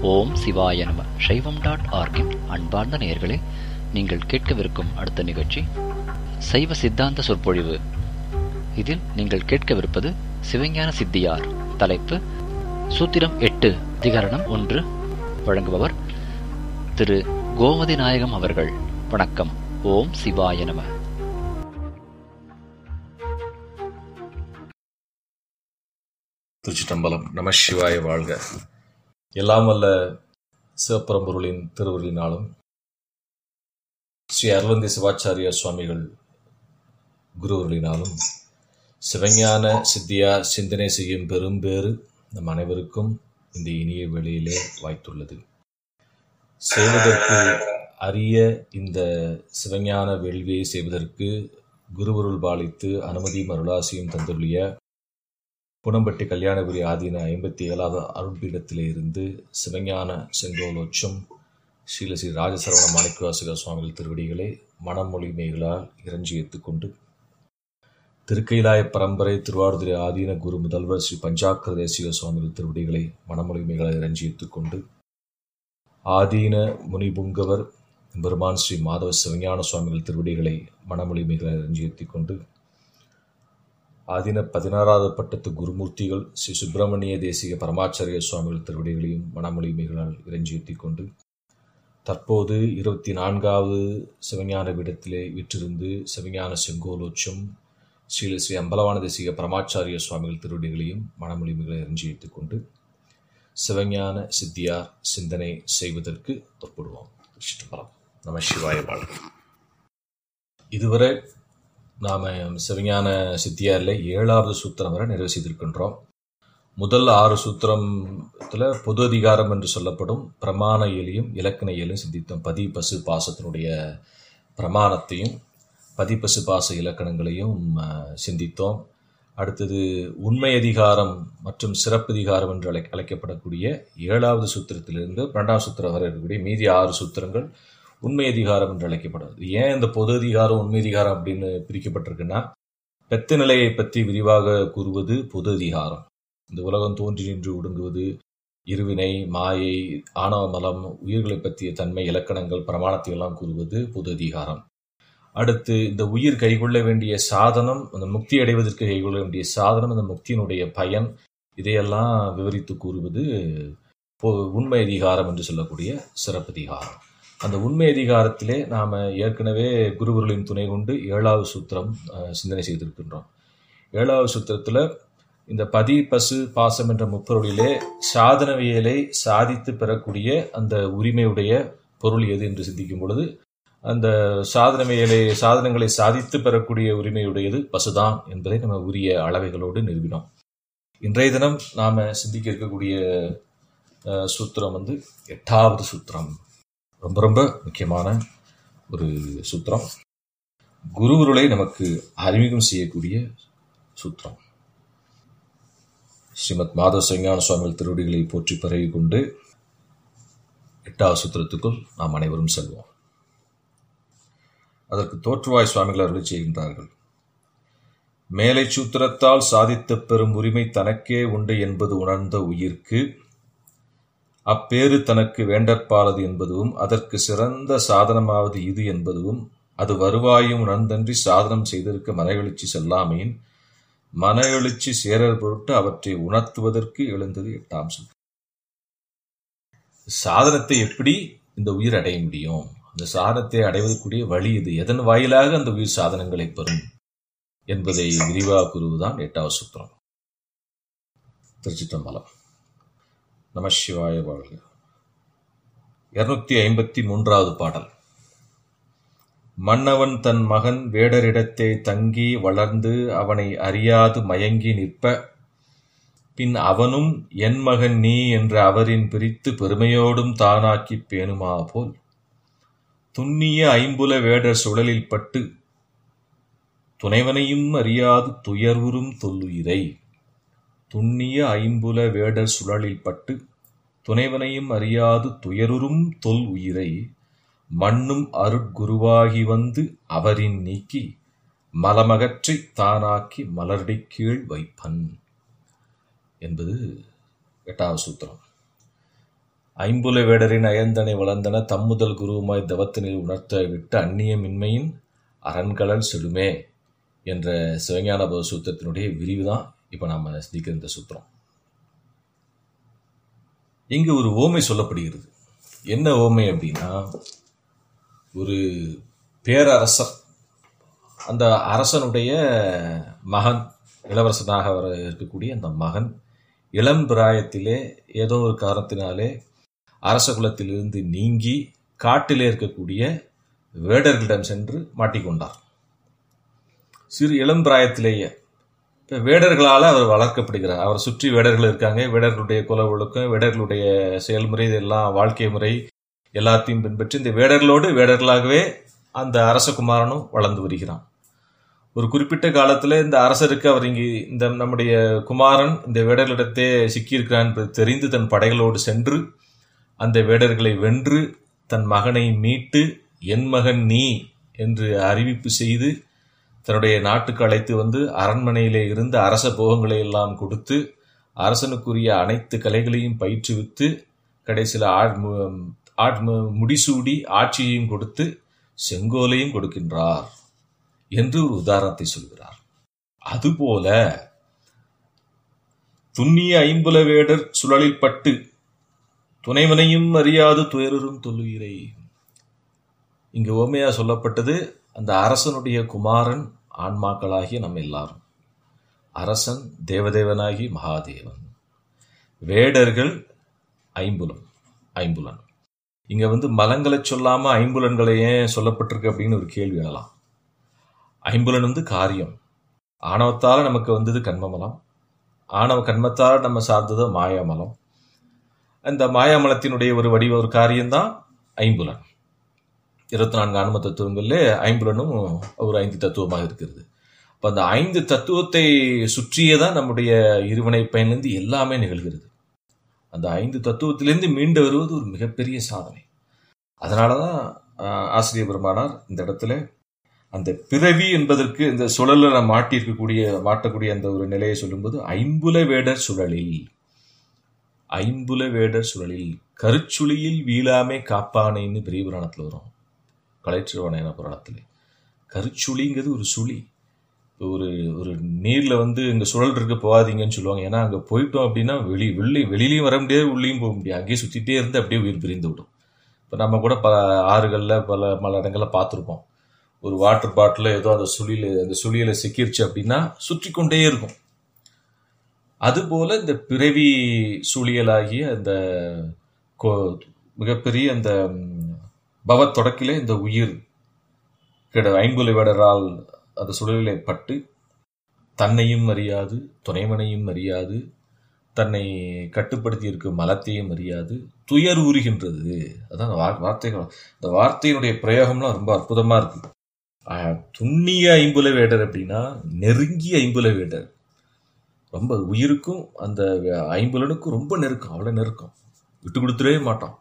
ஓம் சிவாய நம சைவம் டாட் ஆர்கின் அன்பார்ந்த நேயர்களே நீங்கள் கேட்கவிருக்கும் அடுத்த நிகழ்ச்சி சைவ சித்தாந்த சொற்பொழிவு இதில் நீங்கள் கேட்கவிருப்பது சிவஞான சித்தியார் தலைப்பு சூத்திரம் எட்டு அதிகரணம் ஒன்று வழங்குபவர் திரு கோமதி நாயகம் அவர்கள் வணக்கம் ஓம் சிவாய நம திருச்சிட்டம்பலம் நம சிவாய வாழ்க எல்லாம் வல்ல சிவபரம்பொருளின் திருவருளினாலும் ஸ்ரீ அருளந்தி சிவாச்சாரிய சுவாமிகள் குருவருளினாலும் சிவஞான சித்தியா சிந்தனை செய்யும் பெரும்பேறு நம் அனைவருக்கும் இந்த இனிய வேளையிலே வாய்த்துள்ளது செய்வதற்கு அரிய இந்த சிவஞான வேள்வியை செய்வதற்கு குருவருள் பாலித்து அனுமதி மருளாசியும் தந்துள்ளிய புனம்பட்டி கல்யாணபுரி ஆதீன ஐம்பத்தி ஏழாவது அருள்பீடத்திலே இருந்து சிவஞான செங்கோலோச்சம் ஸ்ரீல ஸ்ரீ ராஜசரவண மாணிக்கவாசக சுவாமிகள் திருவடிகளை மனமொழிமைகளால் இறைஞ்சி ஏற்றுக்கொண்டு திருக்கைலாய பரம்பரை திருவாரூரை ஆதீன குரு முதல்வர் ஸ்ரீ பஞ்சாக்கர தேசிக சுவாமிகள் திருவடிகளை மனமொழிமைகளை இறைஞ்சி ஏற்றுக்கொண்டு ஆதீன முனிபுங்கவர் பெருமான் ஸ்ரீ மாதவ சிவஞான சுவாமிகள் திருவடிகளை மனமொழிமைகளை இறைஞ்சி ஏற்றிக்கொண்டு ஆதின பதினாறாவது பட்டத்து குருமூர்த்திகள் ஸ்ரீ சுப்பிரமணிய தேசிக பரமாச்சாரிய சுவாமிகள் திருவடிகளையும் மனமொழிமைகளால் இறைஞ்சியத்தி கொண்டு தற்போது இருபத்தி நான்காவது சிவஞான பீடத்திலே விற்றிருந்து சிவஞான செங்கோலோச்சம் ஸ்ரீ ஸ்ரீ அம்பலவான தேசிக பரமாச்சாரிய சுவாமிகள் திருவடிகளையும் மனமொழிமைகளை இறைஞ்சியத்தி கொண்டு சிவஞான சித்தியார் சிந்தனை செய்வதற்கு புறப்படுவோம் சிற்றம்பலம் நம சிவாய வாழ்க இதுவரை நாம் சிவஞான சித்தியாரில் ஏழாவது சூத்திரம் வரை நிறைவு செய்திருக்கின்றோம் முதல் ஆறு சூத்திரத்தில் பொது அதிகாரம் என்று சொல்லப்படும் பிரமாண இயலியும் இலக்கண இயலையும் சிந்தித்தோம் பதி பசு பாசத்தினுடைய பிரமாணத்தையும் பதி பசு பாச இலக்கணங்களையும் சிந்தித்தோம் அடுத்தது உண்மை அதிகாரம் மற்றும் சிறப்பு அதிகாரம் என்று அழை அழைக்கப்படக்கூடிய ஏழாவது சூத்திரத்திலிருந்து இரண்டாம் சூத்திரம் வரை இருக்கக்கூடிய மீதி ஆறு சூத்திரங்கள் உண்மை அதிகாரம் என்று அழைக்கப்படுது ஏன் இந்த பொது அதிகாரம் உண்மை அதிகாரம் அப்படின்னு பிரிக்கப்பட்டிருக்குன்னா பெத்த நிலையை பற்றி விரிவாக கூறுவது பொது அதிகாரம் இந்த உலகம் தோன்றி நின்று ஒடுங்குவது இருவினை மாயை ஆணவ மலம் உயிர்களை பற்றிய தன்மை இலக்கணங்கள் பிரமாணத்தை எல்லாம் கூறுவது பொது அதிகாரம் அடுத்து இந்த உயிர் கைகொள்ள வேண்டிய சாதனம் அந்த முக்தி அடைவதற்கு கைகொள்ள வேண்டிய சாதனம் அந்த முக்தியினுடைய பயன் இதையெல்லாம் விவரித்து கூறுவது உண்மை அதிகாரம் என்று சொல்லக்கூடிய சிறப்பதிகாரம் அந்த உண்மை அதிகாரத்திலே நாம் ஏற்கனவே குருவர்களின் துணை கொண்டு ஏழாவது சூத்திரம் சிந்தனை செய்திருக்கின்றோம் ஏழாவது சூத்திரத்தில் இந்த பதி பசு பாசம் என்ற முப்பொருளிலே சாதனவியலை சாதித்து பெறக்கூடிய அந்த உரிமையுடைய பொருள் எது என்று சிந்திக்கும் பொழுது அந்த சாதனவியலை சாதனங்களை சாதித்து பெறக்கூடிய உரிமையுடையது பசுதான் என்பதை நம்ம உரிய அளவைகளோடு நிறுவினோம் இன்றைய தினம் நாம் சிந்திக்க இருக்கக்கூடிய சூத்திரம் வந்து எட்டாவது சூத்திரம் ரொம்ப ரொம்ப முக்கியமான ஒரு சூத்திரம் குருவருளை நமக்கு அறிமுகம் செய்யக்கூடிய சூத்திரம் ஸ்ரீமத் மாதவ சிவஞான சுவாமிகள் திருவடிகளை போற்றி பரவி கொண்டு எட்டாவது சூத்திரத்துக்குள் நாம் அனைவரும் செல்வோம் அதற்கு தோற்றுவாய் சுவாமிகள் அருளி செய்கின்றார்கள் மேலை சூத்திரத்தால் சாதித்த பெறும் உரிமை தனக்கே உண்டு என்பது உணர்ந்த உயிர்க்கு அப்பேறு தனக்கு வேண்டற்பாலது என்பதும் அதற்கு சிறந்த சாதனமாவது இது என்பதும் அது வருவாயும் உணர்ந்தன்றி சாதனம் செய்திருக்க மன எழுச்சி செல்லாமையின் மன எழுச்சி சேரர் பொருட்டு அவற்றை உணர்த்துவதற்கு எழுந்தது எட்டாம் சொல் சாதனத்தை எப்படி இந்த உயிர் அடைய முடியும் அந்த சாதனத்தை அடைவதற்குரிய வழி இது எதன் வாயிலாக அந்த உயிர் சாதனங்களை பெறும் என்பதை விரிவாக கூறுவதுதான் எட்டாவது சூத்திரம் திருச்சிற்றம்பலம் நம சிவாய வாழ்க இருநூத்தி ஐம்பத்தி மூன்றாவது பாடல் மன்னவன் தன் மகன் வேடரிடத்தே தங்கி வளர்ந்து அவனை அறியாது மயங்கி நிற்ப பின் அவனும் என் மகன் நீ என்ற அவரின் பிரித்து பெருமையோடும் தானாக்கி பேணுமா போல் துண்ணிய ஐம்புல வேடர் சுழலில் பட்டு துணைவனையும் அறியாது துயர்வுறும் தொல்லுயிரை துண்ணிய ஐம்புல வேடர் சுழலில் பட்டு துணைவனையும் அறியாது துயருறும் தொல் உயிரை மண்ணும் அருட்குருவாகி வந்து அவரின் நீக்கி மலமகற்றித் தானாக்கி மலர்டிக் கீழ் வைப்பன் என்பது எட்டாவது சூத்திரம் ஐம்புல வேடரின் அயந்தனை வளர்ந்தன தம்முதல் குருவுமாய் தவத்தினில் உணர்த்த விட்டு அந்நியமின்மையின் அரண்கடல் செடுமே என்ற சிவஞான போத சூத்திரத்தினுடைய விரிவு தான் இப்போ நம்ம சிந்திக்கிற இந்த சூத்திரம் இங்கு ஒரு ஓமை சொல்லப்படுகிறது என்ன ஓமை அப்படின்னா ஒரு பேரரசர் அந்த அரசனுடைய மகன் இளவரசனாக வர இருக்கக்கூடிய அந்த மகன் இளம் பிராயத்திலே ஏதோ ஒரு காரணத்தினாலே அரச குலத்திலிருந்து நீங்கி காட்டிலே இருக்கக்கூடிய வேடர்களிடம் சென்று மாட்டிக்கொண்டார் சிறு இளம் பிராயத்திலேயே இப்போ வேடர்களால் அவர் வளர்க்கப்படுகிறார் அவர் சுற்றி வேடர்கள் இருக்காங்க வேடர்களுடைய குல ஒழுக்கம் வேடர்களுடைய செயல்முறை இதெல்லாம் வாழ்க்கை முறை எல்லாத்தையும் பின்பற்றி இந்த வேடர்களோடு வேடர்களாகவே அந்த அரசகுமாரனும் வளர்ந்து வருகிறான் ஒரு குறிப்பிட்ட காலத்தில் இந்த அரசருக்கு அவர் இங்கு இந்த நம்முடைய குமாரன் இந்த வேடர்களிடத்தே சிக்கியிருக்கிறான் என்பது தெரிந்து தன் படைகளோடு சென்று அந்த வேடர்களை வென்று தன் மகனை மீட்டு என் மகன் நீ என்று அறிவிப்பு செய்து தன்னுடைய நாட்டுக்கு அழைத்து வந்து அரண்மனையிலே இருந்து அரச போகங்களை எல்லாம் கொடுத்து அரசனுக்குரிய அனைத்து கலைகளையும் பயிற்றுவித்து கடைசியில் ஆட் ஆட் முடிசூடி ஆட்சியையும் கொடுத்து செங்கோலையும் கொடுக்கின்றார் என்று ஒரு உதாரணத்தை சொல்கிறார் அதுபோல துண்ணிய ஐம்புல வேடர் சுழலில் பட்டு துணைவனையும் அறியாது துயரும் தொல்லுயிரை இங்கு ஓமையா சொல்லப்பட்டது அந்த அரசனுடைய குமாரன் ஆன்மாக்களாகிய நம்ம எல்லாரும் அரசன் தேவதேவனாகி மகாதேவன் வேடர்கள் ஐம்புலம் ஐம்புலன் இங்க வந்து மலங்களை சொல்லாம ஐம்புலன்களை ஏன் சொல்லப்பட்டிருக்கு அப்படின்னு ஒரு கேள்வி எழலாம் ஐம்புலன் வந்து காரியம் ஆணவத்தால் நமக்கு வந்தது கண்மமலம் ஆணவ கண்மத்தால் நம்ம சார்ந்தது மாயாமலம் அந்த மாயாமலத்தினுடைய ஒரு வடிவ ஒரு காரியம்தான் ஐம்புலன் இருபத்தி நான்கு அனும தத்துவங்கள்ல ஐம்புலனும் ஒரு ஐந்து தத்துவமாக இருக்கிறது இப்போ அந்த ஐந்து தத்துவத்தை சுற்றியே தான் நம்முடைய இருவினை பயனிலிருந்து எல்லாமே நிகழ்கிறது அந்த ஐந்து தத்துவத்திலிருந்து மீண்டு வருவது ஒரு மிகப்பெரிய சாதனை அதனால தான் ஆசிரியர் பெருமானார் இந்த இடத்துல அந்த பிறவி என்பதற்கு இந்த சுழலில் நம்ம மாட்டியிருக்கக்கூடிய மாட்டக்கூடிய அந்த ஒரு நிலையை சொல்லும்போது ஐம்புல வேடர் சுழலில் ஐம்புல வேடர் சுழலில் கருச்சுளியில் வீழாமை காப்பானைன்னு பெரிய புராணத்தில் வரும் கலைச்சிறுவன புராணத்தில் கருச்சுளிங்கிறது ஒரு சுழி ஒரு ஒரு நீரில் வந்து இங்கே சுழல் இருக்க போகாதீங்கன்னு சொல்லுவாங்க ஏன்னா அங்கே போயிட்டோம் அப்படின்னா வெளி வெளி வெளியிலையும் வர முடியாது உள்ளேயும் போக முடியாது அங்கேயே சுற்றிட்டே இருந்து அப்படியே உயிர் பிரிந்து விடும் இப்போ நம்ம கூட பல ஆறுகளில் பல பல இடங்களில் பார்த்துருப்போம் ஒரு வாட்டர் பாட்டில் ஏதோ அந்த சுழியில் அந்த சுழியில் சிக்கிருச்சு அப்படின்னா சுற்றி கொண்டே இருக்கும் அதுபோல இந்த பிறவி சூழியலாகிய அந்த மிகப்பெரிய அந்த பவத் தொடக்கிலே இந்த உயிர் கிட ஐம்புலை வேடரால் அந்த சுழலிலே பட்டு தன்னையும் அறியாது துணைவனையும் அறியாது தன்னை கட்டுப்படுத்தி இருக்கும் மலத்தையும் அறியாது துயர் உருகின்றது அதான் வார்த்தைகள் இந்த வார்த்தையினுடைய பிரயோகம்லாம் ரொம்ப அற்புதமா இருக்கு துண்ணிய ஐம்புல வேடர் அப்படின்னா நெருங்கிய ஐம்புல வேடர் ரொம்ப உயிருக்கும் அந்த ஐம்புலனுக்கும் ரொம்ப நெருக்கம் அவ்வளோ நெருக்கம் விட்டு கொடுத்துடவே மாட்டான்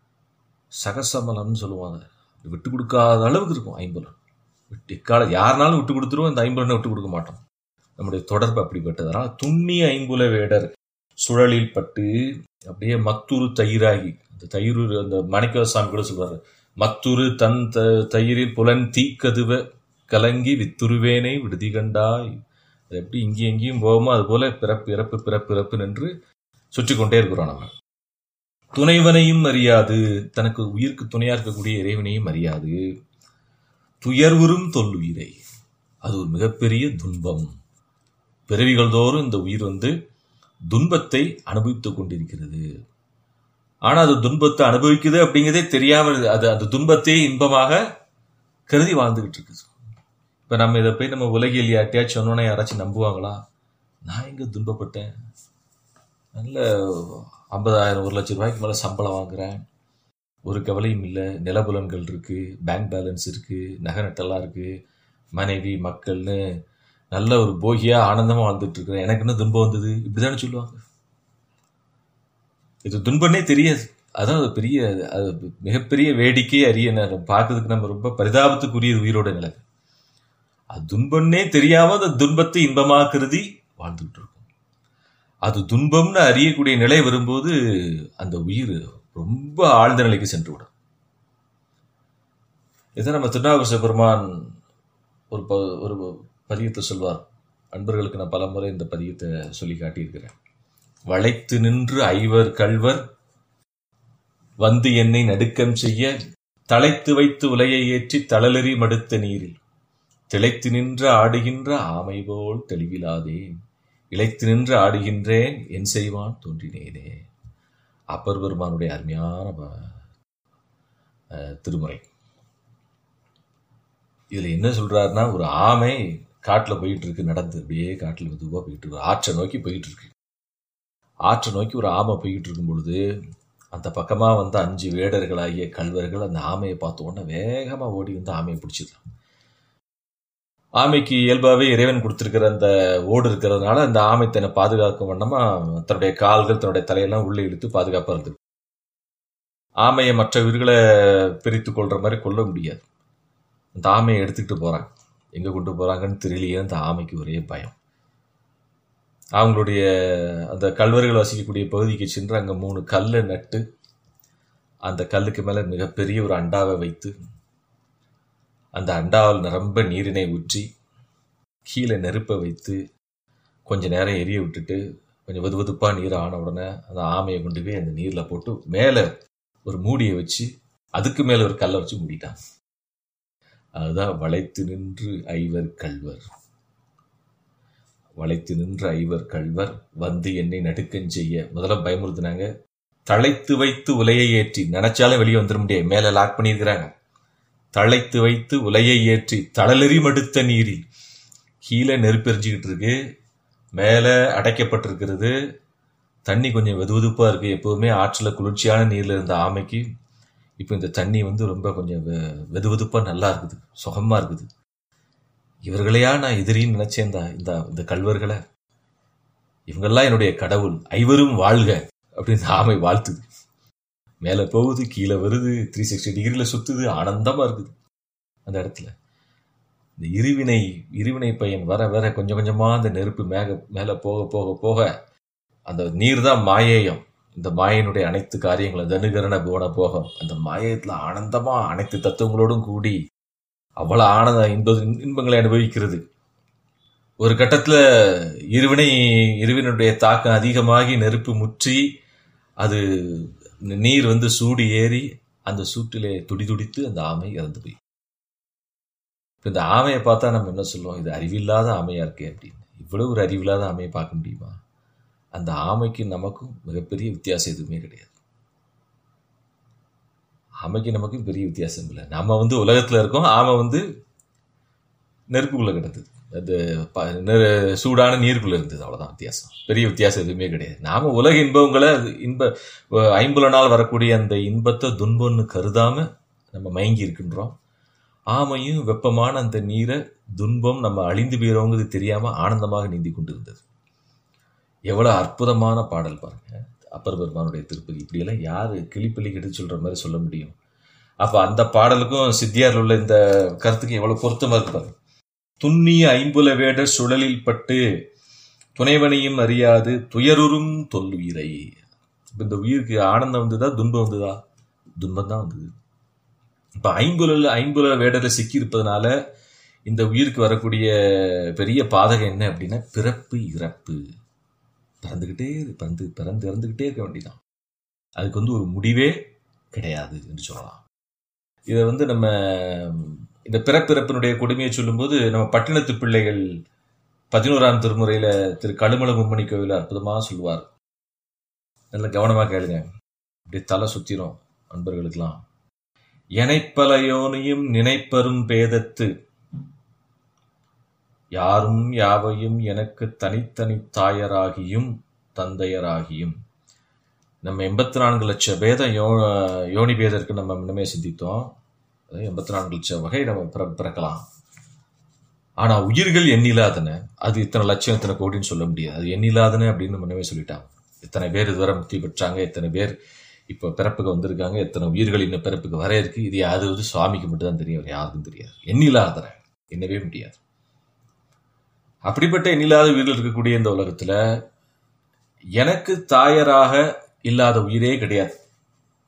சகசமலம்னு சொல்லுவாங்க விட்டு கொடுக்காத அளவுக்கு இருக்கும் ஐம்புலன் விட்டு இக்கால யாருனாலும் விட்டு கொடுத்துருவோம் இந்த ஐம்புலனை விட்டு கொடுக்க மாட்டோம் நம்முடைய தொடர்பு அப்படிப்பட்டதனால் துண்ணிய ஐம்புல வேடர் சுழலில் பட்டு அப்படியே மத்தூரு தயிராகி அந்த தயிர் அந்த மணிக்கவ சாமி கூட சொல்றாரு மத்துரு தன் த தயிரில் புலன் தீக்கதுவ கலங்கி வித்துருவேனை விடுதி கண்டாய் அது எப்படி இங்கேயும் எங்கேயும் போவோமோ அது போல பிறப்பு இறப்பு பிறப்பு இறப்பு நின்று சுற்றி கொண்டே இருக்கிறோம் நம்ம துணைவனையும் அறியாது தனக்கு உயிருக்கு துணையா இருக்கக்கூடிய இறைவனையும் அறியாது துயர்வுறும் தொல்லுயிரை அது ஒரு மிகப்பெரிய துன்பம் பிறவிகள் தோறும் இந்த உயிர் வந்து துன்பத்தை அனுபவித்துக் கொண்டிருக்கிறது ஆனா அது துன்பத்தை அனுபவிக்குது அப்படிங்கிறதே தெரியாமல் அது அந்த துன்பத்தை இன்பமாக கருதி வாழ்ந்துகிட்டு இருக்குது இப்ப நம்ம இதை போய் நம்ம உலகில் யார்ட்டையாச்சும் சொன்னோன்னா யாராச்சும் நம்புவாங்களா நான் எங்க துன்பப்பட்டேன் நல்ல ஐம்பதாயிரம் ஒரு லட்சம் ரூபாய்க்கு மேலே சம்பளம் வாங்குறேன் ஒரு கவலையும் இல்லை நிலபுலன்கள் இருக்கு பேங்க் பேலன்ஸ் இருக்கு நகை நட்டெல்லாம் இருக்கு மனைவி மக்கள்னு நல்ல ஒரு போகியா ஆனந்தமா வாழ்ந்துட்டு இருக்கிறேன் எனக்கு என்ன துன்பம் வந்தது இப்படிதானே சொல்லுவாங்க இது துன்பம்னே தெரியாது அதான் அது பெரிய அது மிகப்பெரிய வேடிக்கை அரிய பார்க்கறதுக்கு நம்ம ரொம்ப பரிதாபத்துக்குரிய உயிரோட நிலை அது துன்பம்னே தெரியாம அந்த துன்பத்தை இன்பமாக கருதி வாழ்ந்துகிட்டு இருக்கும் அது துன்பம்னு அறியக்கூடிய நிலை வரும்போது அந்த உயிர் ரொம்ப ஆழ்ந்த நிலைக்கு சென்று விடும் இதை நம்ம திருநாவுக்கரசு பெருமான் ஒரு ப ஒரு பதியத்தை சொல்வார் அன்பர்களுக்கு நான் பல முறை இந்த பதியத்தை சொல்லி காட்டியிருக்கிறேன் வளைத்து நின்று ஐவர் கள்வர் வந்து என்னை நடுக்கம் செய்ய தலைத்து வைத்து உலையை ஏற்றி தளலறி மடுத்த நீரில் திளைத்து நின்று ஆடுகின்ற ஆமை போல் தெளிவிலாதேன் இழைத்து நின்று ஆடுகின்றேன் என் செய்வான் தோன்றினேனே அப்பர் பெருமானுடைய அருமையான ப- அஹ், திருமுறை இதுல என்ன சொல்றாருன்னா ஒரு ஆமை காட்டுல போயிட்டு இருக்கு நடந்து அப்படியே காட்டுல மெதுவா போயிட்டு இருக்கு ஆற்றை நோக்கி போயிட்டு இருக்கு ஆற்றை நோக்கி ஒரு ஆமை போயிட்டு இருக்கும் பொழுது அந்த பக்கமா வந்த அஞ்சு வேடர்களாகிய கல்வர்கள் அந்த ஆமையை பார்த்த உடனே வேகமா ஓடி வந்து ஆமையை பிடிச்சிடலாம் ஆமைக்கு இயல்பாகவே இறைவன் கொடுத்திருக்கிற அந்த ஓடு இருக்கிறதுனால அந்த ஆமை தன்னை பாதுகாக்கும் வண்ணமா தன்னுடைய கால்கள் தன்னுடைய தலையெல்லாம் உள்ளே இழுத்து பாதுகாப்பா இருந்தது ஆமையை மற்ற உயிர்களை பிரித்து கொள்ற மாதிரி கொல்ல முடியாது அந்த ஆமையை எடுத்துக்கிட்டு போறாங்க எங்க கொண்டு போறாங்கன்னு தெரியலையே அந்த ஆமைக்கு ஒரே பயம் அவங்களுடைய அந்த கல்வர்கள் வசிக்கக்கூடிய பகுதிக்கு சென்று அங்க மூணு கல்லை நட்டு அந்த கல்லுக்கு மேல மிகப்பெரிய ஒரு அண்டாவை வைத்து அந்த அண்டாவில் நிரம்ப நீரினை ஊற்றி கீழே நெருப்பை வைத்து கொஞ்ச நேரம் எரிய விட்டுட்டு கொஞ்சம் வெது வெதுப்பா நீர் ஆன உடனே அந்த ஆமையை கொண்டு போய் அந்த நீர்ல போட்டு மேலே ஒரு மூடியை வச்சு அதுக்கு மேல ஒரு கல்லை வச்சு மூடிட்டான் அதுதான் வளைத்து நின்று ஐவர் கள்வர் வளைத்து நின்று ஐவர் கள்வர் வந்து என்னை நடுக்கஞ் செய்ய முதல்ல பயமுறுத்தினாங்க தழைத்து வைத்து உலையை ஏற்றி நினைச்சாலும் வெளியே வந்துட முடியாது மேல லாக் பண்ணியிருக்கிறாங்க தழைத்து வைத்து உலையை ஏற்றி தளலெறி மடுத்த நீரில் கீழே நெருப்பெரிஞ்சுக்கிட்டு இருக்கு மேலே அடைக்கப்பட்டிருக்கிறது தண்ணி கொஞ்சம் வெதுவெதுப்பா இருக்கு எப்போதுமே ஆற்றுல குளிர்ச்சியான நீர்ல இருந்த ஆமைக்கு இப்போ இந்த தண்ணி வந்து ரொம்ப கொஞ்சம் வெ- வெதுவெதுப்பா நல்லா இருக்குது சுகமா இருக்குது இவர்களையா நான் எதிரின்னு நினைச்சேன் இந்த இந்த இந்த கல்வர்களை இவங்கெல்லாம் என்னுடைய கடவுள் ஐவரும் வாழ்க அப்படின்னு இந்த ஆமை வாழ்த்துது மேலே போகுது கீழே வருது த்ரீ சிக்ஸ்டி டிகிரியில் சுத்துது ஆனந்தமா இருக்குது அந்த இடத்துல இந்த இருவினை இருவினை பையன் வர வர கொஞ்சம் கொஞ்சமா அந்த நெருப்பு மேக மேலே போக போக போக அந்த நீர் தான் மாயேயம் இந்த மாயனுடைய அனைத்து காரியங்களும் தனுகரண புவன போகம் அந்த மாயத்துல ஆனந்தமா அனைத்து தத்துவங்களோடும் கூடி அவ்வளவு ஆனந்த இன்ப இன்பங்களை அனுபவிக்கிறது ஒரு கட்டத்துல இருவினை இருவினுடைய தாக்கம் அதிகமாகி நெருப்பு முற்றி அது நீர் வந்து சூடு ஏறி அந்த சூட்டிலே துடி துடித்து அந்த ஆமை இறந்து போய் இப்ப இந்த ஆமையை பார்த்தா நம்ம என்ன சொல்லுவோம் இது அறிவில்லாத ஆமையா இருக்கே அப்படின்னு இவ்வளவு ஒரு அறிவில்லாத ஆமையை பார்க்க முடியுமா அந்த ஆமைக்கு நமக்கும் மிகப்பெரிய வித்தியாசம் எதுவுமே கிடையாது ஆமைக்கு நமக்கும் பெரிய வித்தியாசம் இல்லை நம்ம வந்து உலகத்துல இருக்கோம் ஆமை வந்து நெருப்புக்குள்ள கிடந்தது அது ப- நெ- சூடான நீருக்குள்ள இருந்தது அவ்வளவுதான் வித்தியாசம் பெரிய வித்தியாசம் எதுவுமே கிடையாது நாம உலக இன்பங்களை அது இன்ப அஹ் ஐம்புலனால் வரக்கூடிய அந்த இன்பத்தை துன்பம்னு கருதாம நம்ம மயங்கி இருக்கின்றோம் ஆமையும் வெப்பமான அந்த நீரை துன்பம் நம்ம அழிந்து போயிரோங்கிறது தெரியாம ஆனந்தமாக நீந்தி கொண்டு இருந்தது எவ்வளவு அற்புதமான பாடல் பாருங்க அப்பர் பெருமானுடைய திருப்பதி இப்படியெல்லாம் யாரு கிளிப்பள்ளி கெடுத்து சொல்ற மாதிரி சொல்ல முடியும் அப்ப அந்த பாடலுக்கும் சித்தியாரில் உள்ள இந்த கருத்துக்கு எவ்வளவு பொருத்தமா இருக்கு பாருங்க துண்ணிய ஐம்புல வேடர் சுழலில் பட்டு துணைவனையும் அறியாது துயருறும் தொல்லுயிரை இப்ப இந்த உயிருக்கு ஆனந்தம் வந்ததா துன்பம் வந்ததா துன்பம் தான் வந்தது இப்ப ஐம்புல ஐம்புல வேடரை சிக்கி இருப்பதனால இந்த உயிருக்கு வரக்கூடிய பெரிய பாதகம் என்ன அப்படின்னா பிறப்பு இறப்பு பிறந்துகிட்டே இரு- பிறந்து பிறந்து இறந்துகிட்டே இருக்க வேண்டியதான் அதுக்கு வந்து ஒரு முடிவே கிடையாது என்று சொல்லலாம் இதை வந்து நம்ம இந்த பிறப்பிறப்பினுடைய கொடுமையை சொல்லும்போது நம்ம பட்டினத்து பிள்ளைகள் பதினோராம் திருமுறையில திரு கழுமல மும்மணி கோவில் அற்புதமா சொல்லுவார் நல்ல கவனமா கேளுங்க அப்படியே தலை சுத்திரும் அன்பர்களுக்கெல்லாம் எனைப்பலையோனையும் நினைப்பரும் பேதத்து யாரும் யாவையும் எனக்கு தனித்தனி தாயராகியும் தந்தையராகியும் நம்ம எண்பத்தி நான்கு லட்சம் பேதம் யோ யோனி பேதற்கு நம்ம முன்னமே சிந்தித்தோம் எண்பத்தி நான்கு லட்சம் வகை நம்ம பிற- பிறக்கலாம் ஆனா உயிர்கள் எண்ணிலாதன அது இத்தனை லட்சம் இத்தனை கோடின்னு சொல்ல முடியாது அது எண்ணிலாதன அப்படின்னு முன்னமே சொல்லிட்டாங்க இத்தனை பேர் இதுவரை முக்தி பெற்றாங்க எத்தனை பேர் இப்ப பிறப்புக்கு வந்திருக்காங்க எத்தனை உயிர்கள் இன்னும் பிறப்புக்கு வர இருக்கு இது அது வந்து சுவாமிக்கு மட்டும் தான் தெரியும் வேற யாருக்கும் தெரியாது எண்ணிலாதன எண்ணவே முடியாது அப்படிப்பட்ட எண்ணில்லாத உயிர்கள் இருக்கக்கூடிய இந்த உலகத்துல எனக்கு தாயராக இல்லாத உயிரே கிடையாது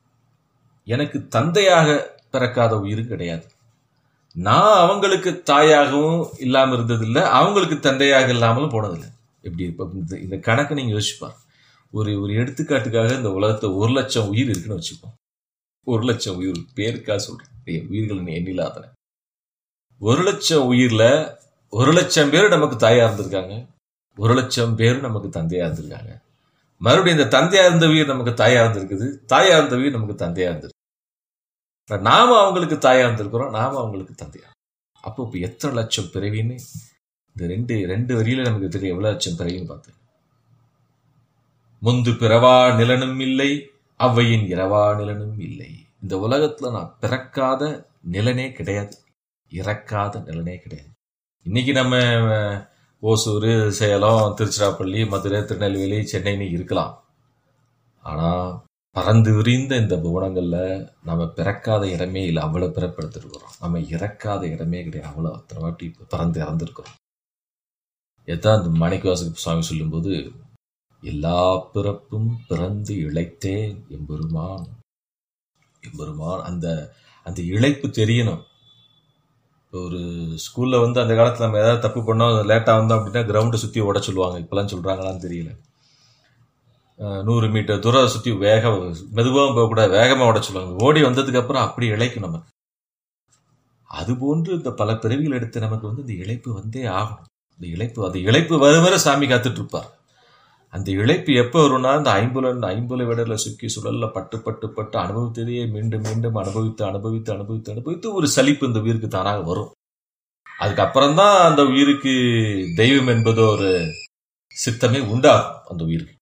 எனக்கு தந்தையாக பிறக்காத உயிரும் கிடையாது நான் அவங்களுக்கு தாயாகவும் இல்லாமல் இருந்ததில்லை அவங்களுக்கு தந்தையாக இல்லாமலும் போனதில்லை எப்படி இப்போ இந்த இந்த கணக்கை நீங்கள் யோசிப்பார் ஒரு ஒரு எடுத்துக்காட்டுக்காக இந்த உலகத்தை ஒரு லட்சம் உயிர் இருக்குன்னு வச்சுப்போம் ஒரு லட்சம் உயிர் பேருக்கா சொல்றேன் உயிர்கள் எண்ணிலாதன ஒரு லட்சம் உயிர்ல ஒரு லட்சம் பேர் நமக்கு தாயா இருந்திருக்காங்க ஒரு லட்சம் பேர் நமக்கு தந்தையா இருந்திருக்காங்க மறுபடியும் இந்த தந்தையா இருந்த உயிர் நமக்கு தாயா இருந்திருக்குது தாயா இருந்த உயிர் நமக்கு தந்தையா இருந்திருக்கு நாம அவங்களுக்கு தாயா இருந்திருக்கிறோம் நாம அவங்களுக்கு தந்தையா அப்போ இப்போ எத்தனை லட்சம் பிறவின்னு இந்த ரெண்டு ரெண்டு வரியில நமக்கு தெரியும் எவ்வளவு லட்சம் பிறவின்னு பார்த்து முந்து பிறவா நிலனும் இல்லை அவ்வையின் இரவா நிலனும் இல்லை இந்த உலகத்துல நான் பிறக்காத நிலனே கிடையாது இறக்காத நிலனே கிடையாது இன்னைக்கு நம்ம ஓசூர் சேலம் திருச்சிராப்பள்ளி மதுரை திருநெல்வேலி சென்னைன்னு இருக்கலாம் ஆனா பறந்து விரிந்த இந்த புவனங்கள்ல நம்ம பிறக்காத இடமே இல்லை அவ்வளவு பிறப்பெடுத்துருக்கிறோம் நம்ம இறக்காத இடமே கிடையாது அவ்வளவு அத்தனை வாட்டி பறந்து இறந்துருக்கிறோம் எதான் இந்த மாணிக்கவாசக சுவாமி சொல்லும்போது எல்லா பிறப்பும் பிறந்து இழைத்தேன் எம்பெருமான் எம்பெருமான் அந்த அந்த இழைப்பு தெரியணும் ஒரு ஸ்கூல்ல வந்து அந்த காலத்துல நம்ம ஏதாவது தப்பு பண்ணோம் லேட்டா வந்தோம் அப்படின்னா கிரவுண்டை சுத்தி ஓட சொல்லுவாங்க இப்பெல்லாம் சொல்றாங்களான்னு தெரியல நூறு மீட்டர் தூரம் சுத்தி வேக மெதுவாக போகக்கூடாது வேகமா ஓட சொல்லுவாங்க ஓடி வந்ததுக்கு அப்புறம் அப்படி இழைக்கும் நமக்கு அது போன்று இந்த பல பிறவிகள் எடுத்து நமக்கு வந்து இந்த இழைப்பு வந்தே ஆகணும் இந்த இழைப்பு அந்த இழைப்பு வர வர சாமி காத்துட்டு இருப்பார் அந்த இழைப்பு எப்போ வரும்னா இந்த ஐம்புலன் ஐம்புல விடல சுக்கி சுழல்ல பட்டு பட்டு பட்டு அனுபவித்ததையே மீண்டும் மீண்டும் அனுபவித்து அனுபவித்து அனுபவித்து அனுபவித்து ஒரு சலிப்பு இந்த உயிருக்கு தானாக வரும் அதுக்கப்புறம் தான் அந்த உயிருக்கு தெய்வம் என்பது ஒரு சித்தமே உண்டாகும் அந்த உயிருக்கு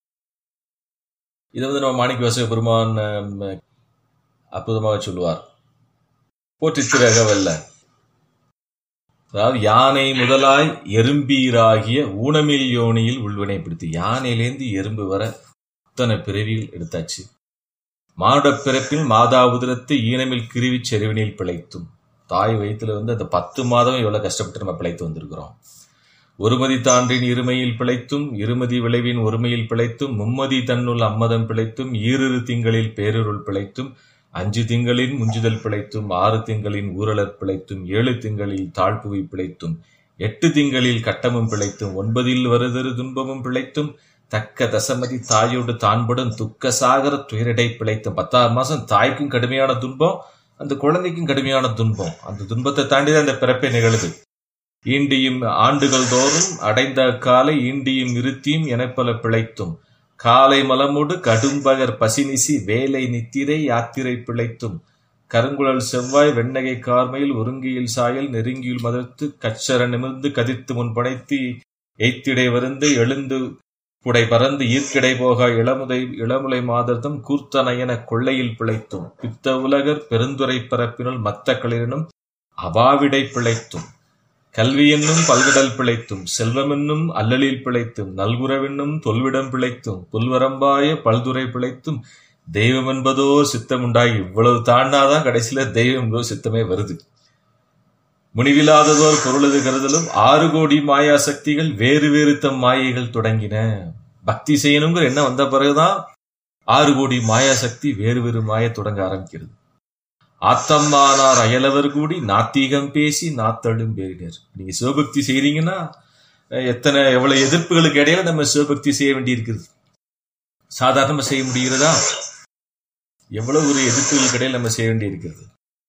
இதை வந்து நம்ம மாணிக்க வாசக பெருமான் அற்புதமாக சொல்லுவார் போற்றித்திரகவல்ல அதாவது யானை முதலாய் எறும்பீராகிய ஊனமில் யோனியில் உள்வினைப்படுத்தி யானையிலேந்து எறும்பு வர அத்தனை பிறவிகள் எடுத்தாச்சு மானுட பிறப்பில் மாதா உதிரத்து ஈனமில் கிருவி செருவினில் பிழைத்தும் தாய் வயிற்றுல வந்து அந்த பத்து மாதம் எவ்வளவு கஷ்டப்பட்டு நம்ம பிழைத்து வந்திருக்கிறோம் ஒருமதி தாண்டின் இருமையில் பிழைத்தும் இருமதி விளைவின் ஒருமையில் பிழைத்தும் மும்மதி தன்னுள் அம்மதம் பிழைத்தும் ஈரிரு திங்களில் பேருருள் பிழைத்தும் அஞ்சு திங்களின் முஞ்சுதல் பிழைத்தும் ஆறு திங்களின் ஊரலர் பிழைத்தும் ஏழு திங்களில் தாழ்ப்புவை பிழைத்தும் எட்டு திங்களில் கட்டமும் பிழைத்தும் ஒன்பதில் வருதரு துன்பமும் பிழைத்தும் தக்க தசமதி தாயோடு தான்படும் துக்க சாகர துயரடை பிழைத்தும் பத்தாறு மாசம் தாய்க்கும் கடுமையான துன்பம் அந்த குழந்தைக்கும் கடுமையான துன்பம் அந்த துன்பத்தை தாண்டிதான் அந்த பிறப்பை நிகழுது ஈண்டியும் ஆண்டுகள் தோறும் அடைந்த காலை ஈண்டியும் இருத்தியும் எனப்பல பிழைத்தும் காலை மலமோடு கடும்பகர் பசினிசி வேலை நித்திரை யாத்திரை பிழைத்தும் கருங்குழல் செவ்வாய் வெண்ணகை கார்மையில் ஒருங்கியில் சாயல் நெருங்கியில் மதர்த்து கச்சர நிமிர்ந்து கதித்து முன் படைத்து எய்த்திடை வருந்து எழுந்து புடை பறந்து ஈர்க்கிடை போக இளமுதை இளமுலை மாதர்தம் கூர்த்தனையன கொள்ளையில் பிழைத்தும் பித்த உலகர் பெருந்துரை பரப்பினுள் மத்த களிரனும் அவாவிடை பிழைத்தும் கல்வி என்னும் பல்கடல் பிழைத்தும் செல்வமென்னும் அல்லலில் பிழைத்தும் நல்குறவென்னும் தொல்விடம் பிழைத்தும் புல்வரம்பாய பல்துறை பிழைத்தும் தெய்வம் என்பதோ சித்தம் உண்டாகி இவ்வளவு தாண்டாதான் கடைசியில தெய்வம் என்பதோ சித்தமே வருது முனிவில்லாததோர் பொருளது கருதலும் ஆறு கோடி மாயா சக்திகள் வேறு வேறு தம் மாயைகள் தொடங்கின பக்தி செய்யணுங்கிற என்ன வந்த பிறகுதான் ஆறு கோடி மாயா சக்தி வேறு வேறு மாய தொடங்க ஆரம்பிக்கிறது ஆத்தம்மானார் அயலவர் கூடி நாத்திகம் பேசி நாத்தழும் பேரினர் நீங்க சிவபக்தி செய்றீங்கன்னா எத்தனை எவ்வளவு எதிர்ப்புகளுக்கு இடையில நம்ம சிவபக்தி செய்ய வேண்டியிருக்குது சாதாரணமா செய்ய முடிகிறதா எவ்வளவு ஒரு எதிர்ப்புகளுக்கு இடையில நம்ம செய்ய வேண்டியிருக்கிறது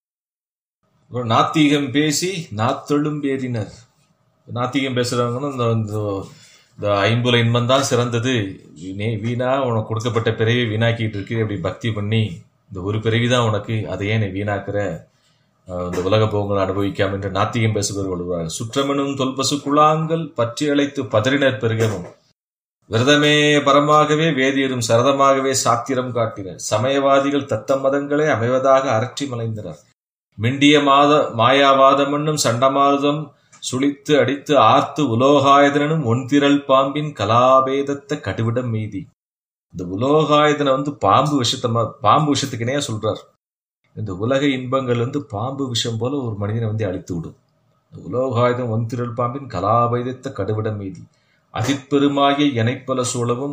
நாத்திகம் பேசி நாத்தொழும் பேரினர் நாத்திகம் பேசுறவங்கன்னா இந்த இந்த ஐம்புல இன்பம் தான் சிறந்தது வீணா உனக்கு கொடுக்கப்பட்ட பிறவி வீணாக்கிட்டு இருக்கு அப்படி பக்தி பண்ணி இந்த ஒரு பிறவி தான் உனக்கு அதை ஏன் நீ வீணாக்குற இந்த உலக போகங்களை அனுபவிக்காம என்று நாத்திகம் பேசுபவர் வருவார்கள் சுற்றமெனும் தொல்பசு குழாங்கள் பற்றி அழைத்து பதறினர் பெருகவும் விரதமே பரமாகவே வேதியரும் சரதமாகவே சாத்திரம் காட்டினர் சமயவாதிகள் தத்த மதங்களே அமைவதாக அரற்றி மலைந்தனர் மிண்டிய மாத மாயாவாதம் என்னும் சண்டமாருதம் சுழித்து அடித்து ஆர்த்து உலோகாயுதனும் ஒன்திரள் பாம்பின் கலாபேதத்த கடுவிடம் மீதி இந்த உலோகாயுதனை வந்து பாம்பு விஷயத்த பாம்பு விஷயத்துக்குனே சொல்றார் இந்த உலக இன்பங்கள் வந்து பாம்பு விஷம் போல ஒரு மனிதனை வந்து அழித்து விடும் உலோகாயுதம் ஒன்திரள் பாம்பின் கலாபேதத்த கடுவிடம் மீதி அதிற்பெருமாகிய எனைப்பல சூழவும்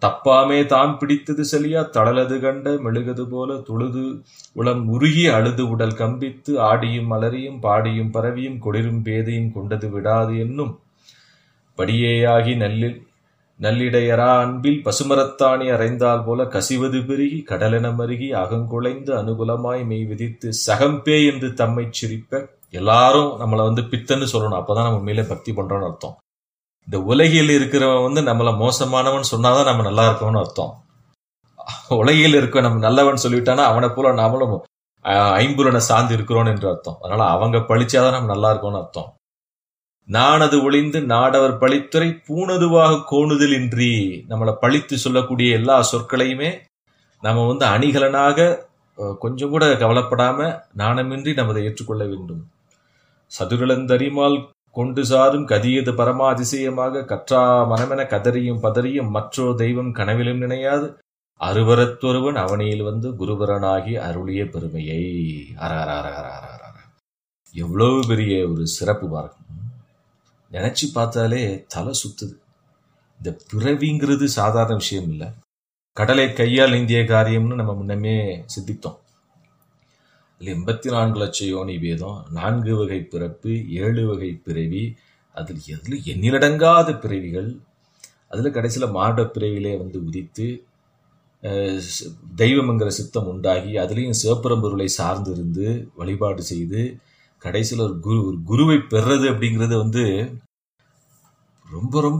தப்பாமே தாம் பிடித்தது செலியா தளலது கண்ட மெழுகது போல தொழுது உளம் உருகி அழுது உடல் கம்பித்து ஆடியும் மலரியும் பாடியும் பரவியும் கொடிரும் பேதையும் கொண்டது விடாது என்னும் படியேயாகி நல்லில் நல்லிடையரா அன்பில் பசுமரத்தாணி அறைந்தால் போல கசிவது பெருகி கடலென மருகி அகங்குலைந்து அனுகுலமாய் மெய் விதித்து சகம்பே என்று தம்மை சிரிப்ப எல்லாரும் நம்மளை வந்து பித்தன்னு சொல்லணும் அப்பதான் நம்ம உண்மையிலே பக்தி பண்றோம்னு அர்த்தம் இந்த உலகில் இருக்கிறவன் வந்து நம்மள மோசமானவன் சொன்னாதான் நம்ம நல்லா இருக்கோம்னு அர்த்தம் உலகில் இருக்க நம்ம நல்லவன் சொல்லிவிட்டானா அவனை போல நாமளும் அஹ், ஐம்புலனை சார்ந்து இருக்கிறோம் என்று அர்த்தம் அதனால அவங்க பழிச்சாதான் நம்ம நல்லா இருக்கோம்னு அர்த்தம் நானது ஒளிந்து நாடவர் பழித்துறை பூணதுவாக கோணுதல் இன்றி நம்மளை பழித்து சொல்லக்கூடிய எல்லா சொற்களையுமே நம்ம வந்து அணிகலனாக அஹ், கொஞ்சம் கூட கவலைப்படாம நாணமின்றி நம்ம அதை ஏற்றுக்கொள்ள வேண்டும் சதுரளந்தரிமால் கொண்டு சாரும் கதியது பரமா அதிசயமாக கற்றா மனமென கதறியும் பதறியும் மற்றோ தெய்வம் கனவிலும் நினையாது அருவரத்தொருவன் அவனியில் வந்து குருவரனாகி அருளிய பெருமையை அர அர அர அர அர அர அர. எவ்வளவு பெரிய ஒரு சிறப்பு பாருங்க நினைச்சு பார்த்தாலே தலை சுத்துது இந்த பிறவிங்கிறது சாதாரண விஷயம் இல்லை கடலை கையால் இந்திய காரியம்னு நம்ம முன்னமே சிந்தித்தோம் அதில் எண்பத்தி நான்கு லட்சம் யோனி வேதம் நான்கு வகை பிறப்பு ஏழு வகை பிறவி அதில் எதில் எண்ணிலடங்காத பிறவிகள் அதில் கடைசியில் மாட பிறவிலே வந்து உதித்து அஹ், ஸ்- தெய்வம்ங்கிற சித்தம் உண்டாகி அதுலேயும் சிவபெரும்பொருளை சார்ந்து இருந்து வழிபாடு செய்து கடைசியில் ஒரு குரு ஒரு குருவை பெறுறது அப்படிங்கிறது வந்து ரொம்ப ரொம்ப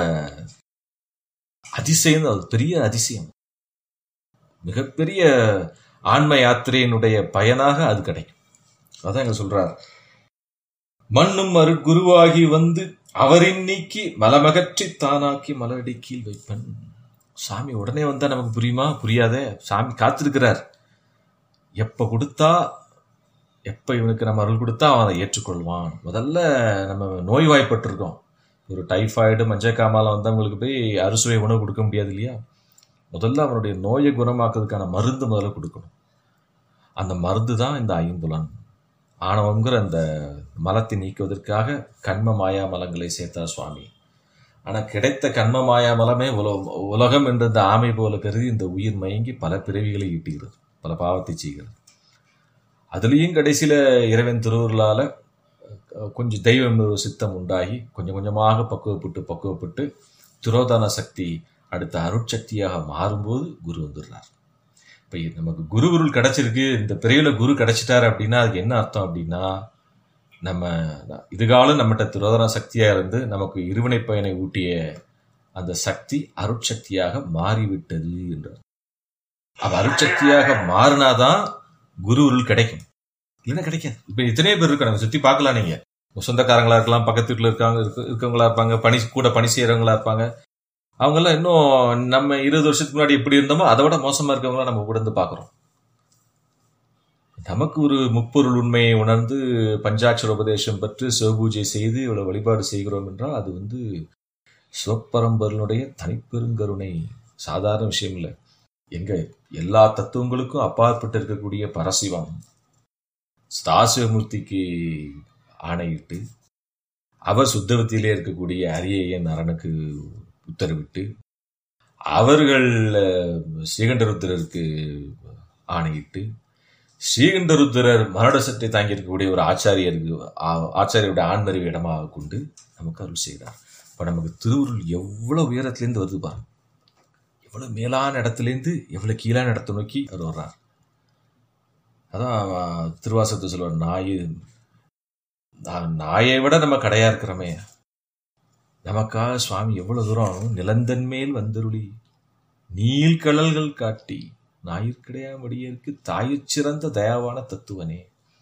அதிசயம் அது பெரிய அதிசயம் மிகப்பெரிய ஆன்ம யாத்திரையினுடைய பயனாக அது கிடைக்கும் அதான் இங்க சொல்றார் மண்ணும் அருட்குருவாகி வந்து அவரின் நீக்கி மலமகற்றி தானாக்கி மலரடி கீழ் வைப்பன் சாமி உடனே வந்தா நமக்கு புரியுமா புரியாதே சாமி காத்திருக்கிறார் எப்ப கொடுத்தா எப்ப இவனுக்கு நம்ம அருள் கொடுத்தா அவன் அதை ஏற்றுக்கொள்வான் முதல்ல நம்ம நோய்வாய்ப்பட்டிருக்கோம் ஒரு டைஃபாய்டு மஞ்சக்காமால வந்தவங்களுக்கு போய் அறுசுவை உணவு கொடுக்க முடியாது இல்லையா முதல்ல அவனுடைய நோயை குணமாக்குறதுக்கான மருந்து முதல்ல கொடுக்கணும் அந்த மருந்து தான் இந்த ஐம்புலன் ஆணவங்கிற அந்த மலத்தை நீக்குவதற்காக கண்ம மாயா மலங்களை சேர்த்தார் சுவாமி ஆனா கிடைத்த கண்ம மாயா மலமே உல உலகம் என்ற இந்த ஆமை போல கருதி இந்த உயிர் மயங்கி பல பிறவிகளை ஈட்டுகிறது பல பாவத்தை செய்கிறது அதுலேயும் கடைசியில இறைவன் திருவுருளால அஹ், கொஞ்சம் தெய்வம் ஒரு சித்தம் உண்டாகி கொஞ்சம் கொஞ்சமாக பக்குவப்பட்டு பக்குவப்பட்டு துரோதான சக்தி அடுத்த அருட்சக்தியாக மாறும்போது குரு வந்துடுறார் இப்போ நமக்கு குருவுருள் கிடைச்சிருக்கு இந்த பிறையில குரு கிடைச்சிட்டாரு அப்படின்னா அதுக்கு என்ன அர்த்தம் அப்படின்னா நம்ம இதுகாலம் நம்மகிட்ட துரோதன சக்தியா இருந்து நமக்கு இருவினை பயனை ஊட்டிய அந்த சக்தி அருட்சக்தியாக மாறிவிட்டது என்றார் அப்ப அருட்சக்தியாக மாறினாதான் குருவுருள் கிடைக்கும் இல்லைன்னா கிடைக்காது இப்ப எத்தனையோ பேர் இருக்காங்க சுத்தி பார்க்கலாம் நீங்க உங்க சொந்தக்காரங்களா இருக்கலாம் பக்கத்து வீட்டுல இருக்காங்க இருக்க- இருக்கவங்களா இருப்பாங்க பணி கூட பணி செய்யறவங்களா இருப்பாங்க அவங்க எல்லாம் இன்னும் நம்ம இருபது வருஷத்துக்கு முன்னாடி எப்படி இருந்தோமோ அதை விட மோசமா இருக்கவங்கள நம்ம கூட இருந்து பாக்குறோம் நமக்கு ஒரு முப்பொருள் உண்மையை உணர்ந்து பஞ்சாட்சர உபதேசம் பெற்று சிவபூஜை செய்து இவ்வளவு வழிபாடு செய்கிறோம் என்றால் அது வந்து சிவப்பரம்பொருளுடைய தனிப்பெருங்கருணை சாதாரண விஷயம் இல்லை எங்க எல்லா தத்துவங்களுக்கும் அப்பாற்பட்டு இருக்கக்கூடிய பரசிவம் ஸ்தாசிவமூர்த்திக்கு ஆணையிட்டு அவர் சுத்தவத்திலே இருக்கக்கூடிய அரியன் அரணுக்கு உத்தரவிட்டு அவர்கள் அஹ், ஸ்ரீகண்டருத்திரருக்கு ஆணையிட்டு ஸ்ரீகண்டருத்திரர் மரண சட்டை தாங்கி இருக்கக்கூடிய ஒரு ஆச்சாரியருக்கு ஆ- ஆச்சாரியருடைய ஆண்மறிவு இடமாக கொண்டு நமக்கு அருள் செய்கிறார் இப்ப நமக்கு திருவுருள் எவ்வளவு உயரத்திலேருந்து வருது பாருங்க எவ்வளவு மேலான இடத்துலேருந்து எவ்வளவு கீழான இடத்தை நோக்கி அவர் வர்றார் அதான் அஹ், திருவாசகத்தை சொல்லுவார் நாய் நா- நாயை விட நம்ம கடையா இருக்கிறோமே நமக்காக சுவாமி எவ்வளவு தூரம் நிலந்தன் மேல் வந்தருளி நீள்கடல்கள் காட்டி ஞாயிற்கிடையாமடியருக்கு தாயிற் சிறந்த தயாவான தத்துவனே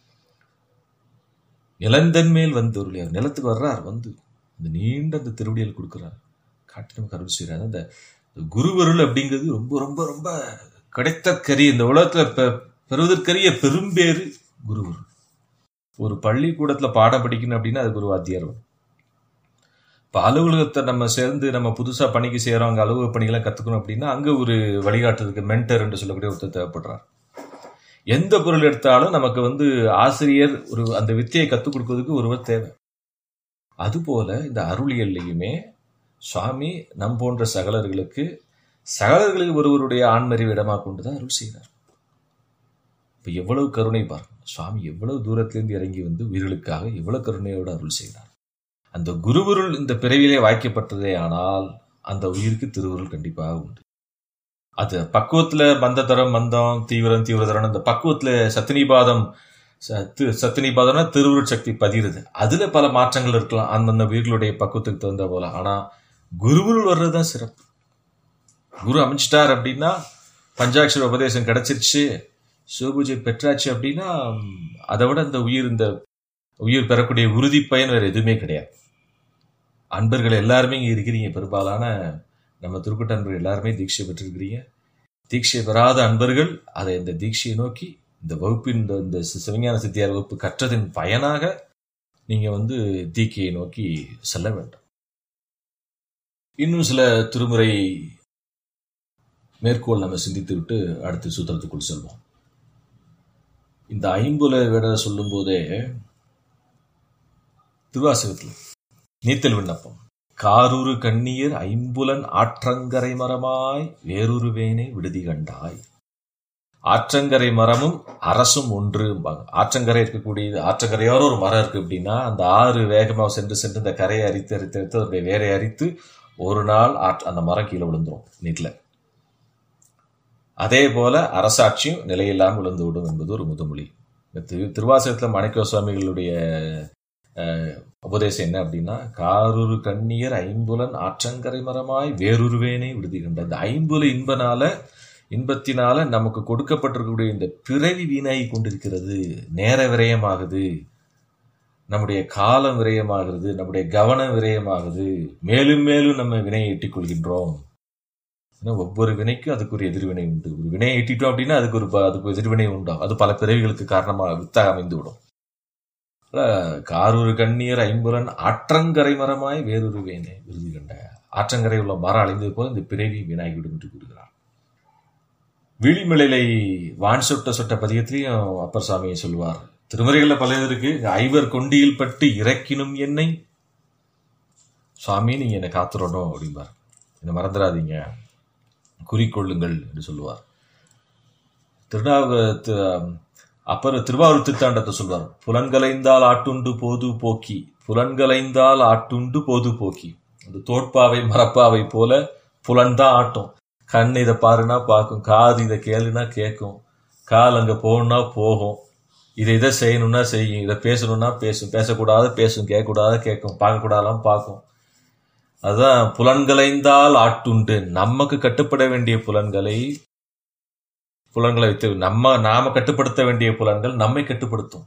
நிலந்தன் மேல் வந்தருளி அவர் நிலத்துக்கு வர்றார் வந்து அந்த நீண்ட அந்த திருவடியல் கொடுக்கிறார் காட்டி நமக்கு அருள் செய்கிறார் அந்த இந்த குருவருள் அப்படிங்கிறது ரொம்ப ரொம்ப ரொம்ப கிடைத்த கரி இந்த உலகத்துல பெ- பெறுவதற்கரிய பெரும்பேறு குருவருள் ஒரு பள்ளிக்கூடத்துல பாடம் படிக்கணும் அப்படின்னா அதுக்கு ஒரு வாத்தியார் வேணும். இப்ப அலுவலகத்தை நம்ம சேர்ந்து நம்ம புதுசா பணிக்கு செய்யறோம் அங்க அலுவலக பணிகளை கத்துக்கணும் அப்படின்னா அங்க ஒரு வழிகாட்டுறதுக்கு மென்டர் என்று சொல்லக்கூடிய ஒருத்தர் தேவைப்படுறார் எந்த பொருள் எடுத்தாலும் நமக்கு வந்து ஆசிரியர் ஒரு அந்த வித்தையை கத்துக் கொடுக்கறதுக்கு ஒருவர் தேவை அதுபோல இந்த அருளியல்லையுமே சுவாமி நம் போன்ற சகலர்களுக்கு சகலர்களுக்கு ஒருவருடைய ஆண்மறிவு இடமா கொண்டுதான் அருள் செய்கிறார் இப்ப எவ்வளவு கருணை பாருங்க சுவாமி எவ்வளவு தூரத்திலிருந்து இறங்கி வந்து உயிர்களுக்காக எவ்வளவு கருணையோடு அருள் செய்கிறார் அந்த குருவருள் இந்த பிறவிலே வாய்க்கப்பட்டதே ஆனால் அந்த உயிருக்கு திருவுருள் கண்டிப்பாக உண்டு அது பக்குவத்துல பந்ததரம் மந்தம் தீவிரம் தீவிரதரம் அந்த பக்குவத்துல சத்தினிபாதம் சத்து சத்தினிபாதம்னா திருவுருள் சக்தி பதிருது அதுல பல மாற்றங்கள் இருக்கலாம் அந்தந்த உயிர்களுடைய பக்குவத்துக்கு தகுந்த போல ஆனா குருவுருள் வர்றதுதான் சிறப்பு குரு அமைச்சிட்டார் அப்படின்னா பஞ்சாட்சர உபதேசம் கிடைச்சிருச்சு சிவபூஜை பெற்றாச்சு அப்படின்னா ம், அதை விட இந்த உயிர் இந்த உயிர் பெறக்கூடிய உறுதி பயன் வேற எதுவுமே கிடையாது அன்பர்கள் எல்லாருமே இங்க இருக்கிறீங்க பெரும்பாலான நம்ம திருக்குட்ட அன்பர்கள் எல்லாருமே தீட்சை பெற்றிருக்கிறீங்க தீட்சை பெறாத அன்பர்கள் அதை இந்த தீட்சையை நோக்கி இந்த வகுப்பின் இந்த இந்த சி- சிவஞான சித்தியார் வகுப்பு கற்றதின் பயனாக நீங்க வந்து தீக்கையை நோக்கி செல்ல வேண்டும் இன்னும் சில திருமுறை மேற்கோள் நம்ம சிந்தித்து விட்டு அடுத்து சூத்திரத்துக்குள் செல்வோம் இந்த ஐம்புல விட சொல்லும் போதே திருவாசகத்தில் நீத்தல் விண்ணப்பம் காரூரு கண்ணீர் ஐம்புலன் ஆற்றங்கரை மரமாய் வேறொரு வேனே விடுதி கண்டாய் ஆற்றங்கரை மரமும் அரசும் ஒன்று ஆற்றங்கரை இருக்கக்கூடியது ஆற்றங்கரையோர ஒரு மரம் இருக்கு அப்படின்னா அந்த ஆறு வேகமாக சென்று சென்று இந்த கரையை அரித்து அரித்து அரித்து அதனுடைய வேரை அரித்து ஒரு நாள் ஆற்ற அந்த மரம் கீழே விழுந்துரும் நீட்டில் அதே போல அரசாட்சியும் நிலையில்லாமல் விழுந்து விடும் என்பது ஒரு முதுமொழி இந்த திரு திருவாசகத்தில் மாணிக்க சுவாமிகளுடைய அஹ், உபதேசம் என்ன அப்படின்னா காரூரு கண்ணியர் ஐம்புலன் ஆற்றங்கரை மரமாய் வேறொருவேனே விடுதி கண்ட இந்த ஐம்புல இன்பனால இன்பத்தினால நமக்கு கொடுக்கப்பட்டிருக்கக்கூடிய இந்த பிறவி வீணாகி கொண்டிருக்கிறது நேர விரயமாகுது நம்முடைய காலம் விரயமாகிறது நம்முடைய கவனம் விரயமாகுது மேலும் மேலும் நம்ம வினையை எட்டிக் கொள்கின்றோம் ஏன்னா ஒவ்வொரு வினைக்கும் அதுக்கு ஒரு எதிர்வினை உண்டு ஒரு வினையை எட்டிட்டோம் அப்படின்னா அதுக்கு ஒரு ப- அதுக்கு ஒரு எதிர்வினை உண்டாகும் அது பல பிறவிகளுக்கு காரணமாக வித்தாக அமைந்து விடும் அதனால காரூர் கண்ணீர் ஐம்புலன் ஆற்றங்கரை மரமாய் வேறொரு வேனை விருது கண்ட ஆற்றங்கரை உள்ள மரம் அழிந்தது போல இந்த பிறவி வினாகிவிடும் என்று கூறுகிறார் விழிமிழலை வான் சொட்ட சொட்ட பதியத்திலையும் அப்பர் சாமியை சொல்வார் திருமறைகள்ல பல இது இருக்கு ஐவர் கொண்டியில் பட்டு இறக்கினும் என்னை சுவாமி நீங்க என்னை காத்துறணும் அப்படிம்பார் என்னை மறந்துடாதீங்க குறிக்கொள்ளுங்கள் என்று சொல்லுவார் திருநாக அப்பர் திருவாரூர் திருத்தாண்டத்தை சொல்வார் புலன்களைந்தால் ஆட்டுண்டு போது போக்கி புலன்களைந்தால் ஆட்டுண்டு போது போக்கி அந்த தோட்பாவை மரப்பாவை போல புலன்தான் ஆட்டும் கண் இதை பாருனா பார்க்கும் காது இதை கேளுனா கேட்கும் கால் அங்க போகணும்னா போகும் இதை இதை செய்யணும்னா செய்யும் இதை பேசணும்னா பேசும் பேசக்கூடாது பேசும் கேட்கக்கூடாது கேட்கும் பார்க்கக்கூடாதெல்லாம் பார்க்கும் அதான் புலன்களைந்தால் ஆட்டுண்டு நமக்கு கட்டுப்பட வேண்டிய புலன்களை புலன்களை வைத்து நம்ம நாம கட்டுப்படுத்த வேண்டிய புலன்கள் நம்மை கட்டுப்படுத்தும்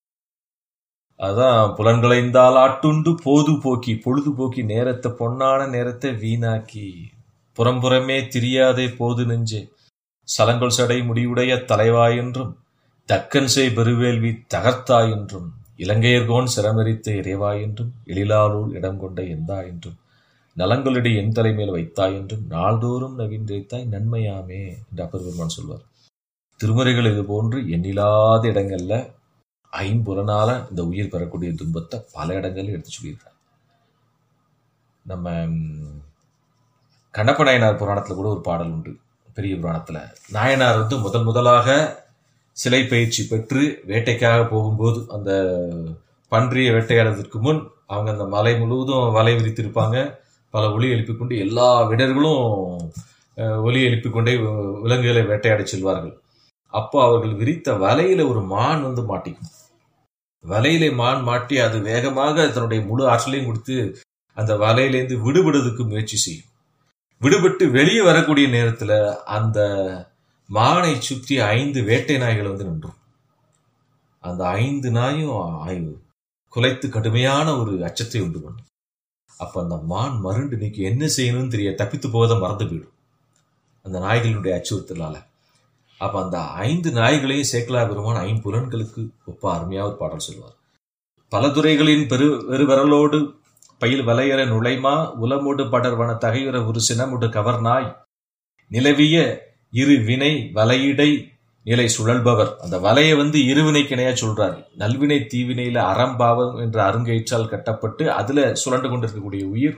அதான் புலன்களைந்தால் ஆட்டுண்டு போது போக்கி பொழுதுபோக்கி நேரத்தை பொன்னான நேரத்தை வீணாக்கி புறம்புறமே திரியாதே போது நெஞ்சே சலங்கொல் சடை முடிவுடைய தலைவாயென்றும் தக்கன் செய் பெருவேள்வி தகர்த்தாய் என்றும் இலங்கையர்கோன் சிரமரித்த இறைவாய் என்றும் எழிலாலூர் இடம் கொண்ட எந்தா என்றும் நலங்களிடையே என் தலைமையில் வைத்தாய் என்றும் நாள்தோறும் நவீன்றைத்தாய் நன்மையாமே என்று அப்பர் பெருமான் சொல்வார் திருமுறைகள் இது போன்று எண்ணில்லாத இடங்கள்ல ஐம்புலனால இந்த உயிர் பெறக்கூடிய துன்பத்தை பல இடங்கள்ல எடுத்து சொல்லியிருக்கார் நம்ம ம், கண்ணப்ப நாயனார் புராணத்துல கூட ஒரு பாடல் உண்டு பெரிய புராணத்துல நாயனார் வந்து முதல் முதலாக சிலை பயிற்சி பெற்று வேட்டைக்காக போகும்போது அந்த பன்றியை வேட்டையாடுறதுக்கு முன் அவங்க அந்த மலை முழுவதும் வலை விரித்திருப்பாங்க பல ஒலி எழுப்பிக் கொண்டு எல்லா விடர்களும் அஹ், ஒலி எழுப்பிக் கொண்டே வி- விலங்குகளை வேட்டையாடச் செல்வார்கள் அப்போ அவர்கள் விரித்த வலையில ஒரு மான் வந்து மாட்டிக்கும் வலையிலே மான் மாட்டி அது வேகமாக தன்னுடைய முழு ஆற்றலையும் கொடுத்து அந்த வலையிலேருந்து விடுபடுறதுக்கு முயற்சி செய்யும் விடுபட்டு வெளியே வரக்கூடிய நேரத்துல அந்த மானை சுற்றி ஐந்து வேட்டை நாய்கள் வந்து நின்றும் அந்த ஐந்து நாயும் ஆய்வு குலைத்து கடுமையான ஒரு அச்சத்தை உண்டு பண்ணும் அப்ப அந்த மான் மருண்டு இன்னைக்கு என்ன செய்யணும்னு தெரிய தப்பித்து போவதை மறந்து போயிடும் அந்த நாய்களுடைய அச்சுறுத்தலால அப்ப அந்த ஐந்து நாய்களையும் சேக்கலா பெருமான் ஐம்புலன்களுக்கு ஒப்ப அருமையா ஒரு பாடல் சொல்வார் பல துறைகளின் பெரு பெருவரலோடு பயில் வலையற நுழைமா உலமோடு படர்வன தகையுற ஒரு சினமுடு கவர்நாய் நிலவிய இரு வினை வலையிடை நிலை சுழல்பவர் அந்த வலையை வந்து இருவினை கிணையா சொல்றாரு நல்வினை தீவினையில அறம்பாவம் என்ற அருங்கயிற்றால் கட்டப்பட்டு அதுல சுழண்டு கொண்டிருக்கக்கூடிய உயிர்